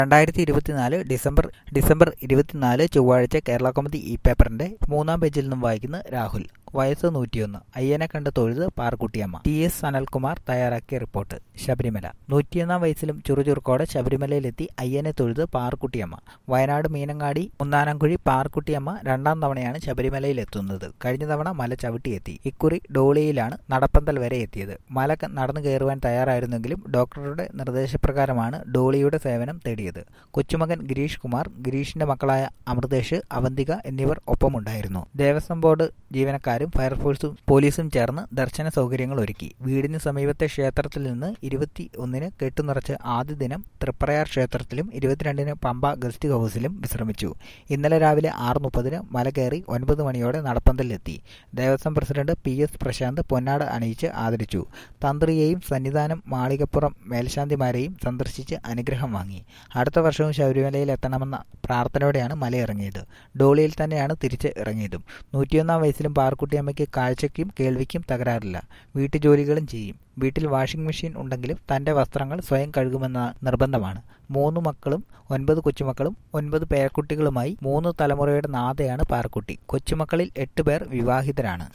രണ്ടായിരത്തി ഇരുപത്തിനാല് December December ഇരുപത്തിനാല് ചൊവ്വാഴ്ച കേരള കൗമുദി ഈ പേപ്പറിന്റെ മൂന്നാം പേജിൽ നിന്നും വായിക്കുന്ന രാഹുൽ വയസ്സ് നൂറ്റിയൊന്ന് അയ്യനെ കണ്ട് തൊഴുത് പാർക്കുട്ടിയമ്മ ടി എസ് സനൽകുമാർ തയ്യാറാക്കിയ റിപ്പോർട്ട് ശബരിമല നൂറ്റിയൊന്നാം വയസ്സിലും ചുറുചുറുക്കോടെ ശബരിമലയിലെത്തി അയ്യനെ തൊഴുത് പാർക്കുട്ടിയമ്മ വയനാട് മീനങ്ങാടി മുന്നാനംകുഴി പാർക്കുട്ടിയമ്മ രണ്ടാം തവണയാണ് ശബരിമലയിൽ എത്തുന്നത് കഴിഞ്ഞ തവണ മല ചവിട്ടിയെത്തി ഇക്കുറി ഡോളിയിലാണ് നടപ്പന്തൽ വരെ എത്തിയത് മല ക- നടന്നു കയറുവാൻ തയ്യാറായിരുന്നെങ്കിലും ഡോക്ടറുടെ നിർദ്ദേശപ്രകാരമാണ് ഡോളിയുടെ സേവനം തേടിയത് കൊച്ചുമകൻ ഗിരീഷ് കുമാർ ഗിരീഷിന്റെ മക്കളായ അമൃതേഷ് അവന്തിക എന്നിവർ ഒപ്പമുണ്ടായിരുന്നു ദേവസ്വം ബോർഡ് ജീവനക്കാരും ഫയർഫോഴ്സും പോലീസും ചേർന്ന് ദർശന സൗകര്യങ്ങൾ ഒരുക്കി വീടിന് സമീപത്തെ ക്ഷേത്രത്തിൽ നിന്ന് ഇരുപത്തി ഒന്നിന് കെട്ടുനിറച്ച് ആദ്യ ദിനം തൃപ്രയാർ ക്ഷേത്രത്തിലും ഇരുപത്തിരണ്ടിന് പമ്പ ഗസ്റ്റ് ഹൗസിലും വിശ്രമിച്ചു ഇന്നലെ രാവിലെ ആറ് മുപ്പതിന് മല കയറി ഒൻപത് മണിയോടെ നടപ്പന്തലിലെത്തി Devaswom president P S Prashanth പൊന്നാട് അണിയിച്ച് ആദരിച്ചു തന്ത്രിയെയും സന്നിധാനം മാളികപ്പുറം മേൽശാന്തിമാരെയും സന്ദർശിച്ച് അനുഗ്രഹം വാങ്ങി അടുത്ത വർഷവും ശബരിമലയിൽ എത്തണമെന്ന പ്രാർത്ഥനയോടെയാണ് മലയിറങ്ങിയത് ഡോളിയിൽ തന്നെയാണ് തിരിച്ച് ഇറങ്ങിയതും നൂറ്റിയൊന്നാം വയസ്സിലും പാർക്കുട്ടിയമ്മയ്ക്ക് കാഴ്ചയ്ക്കും കേൾവിക്കും തകരാറില്ല വീട്ടുജോലികളും ചെയ്യും വീട്ടിൽ വാഷിംഗ് മെഷീൻ ഉണ്ടെങ്കിലും തന്റെ വസ്ത്രങ്ങൾ സ്വയം കഴുകുമെന്ന നിർബന്ധമാണ് മൂന്ന് മക്കളും ഒൻപത് കൊച്ചുമക്കളും ഒൻപത് പേരക്കുട്ടികളുമായി മൂന്ന് തലമുറയുടെ നാഥയാണ് പാർക്കുട്ടി കൊച്ചുമക്കളിൽ എട്ട് പേർ വിവാഹിതരാണ്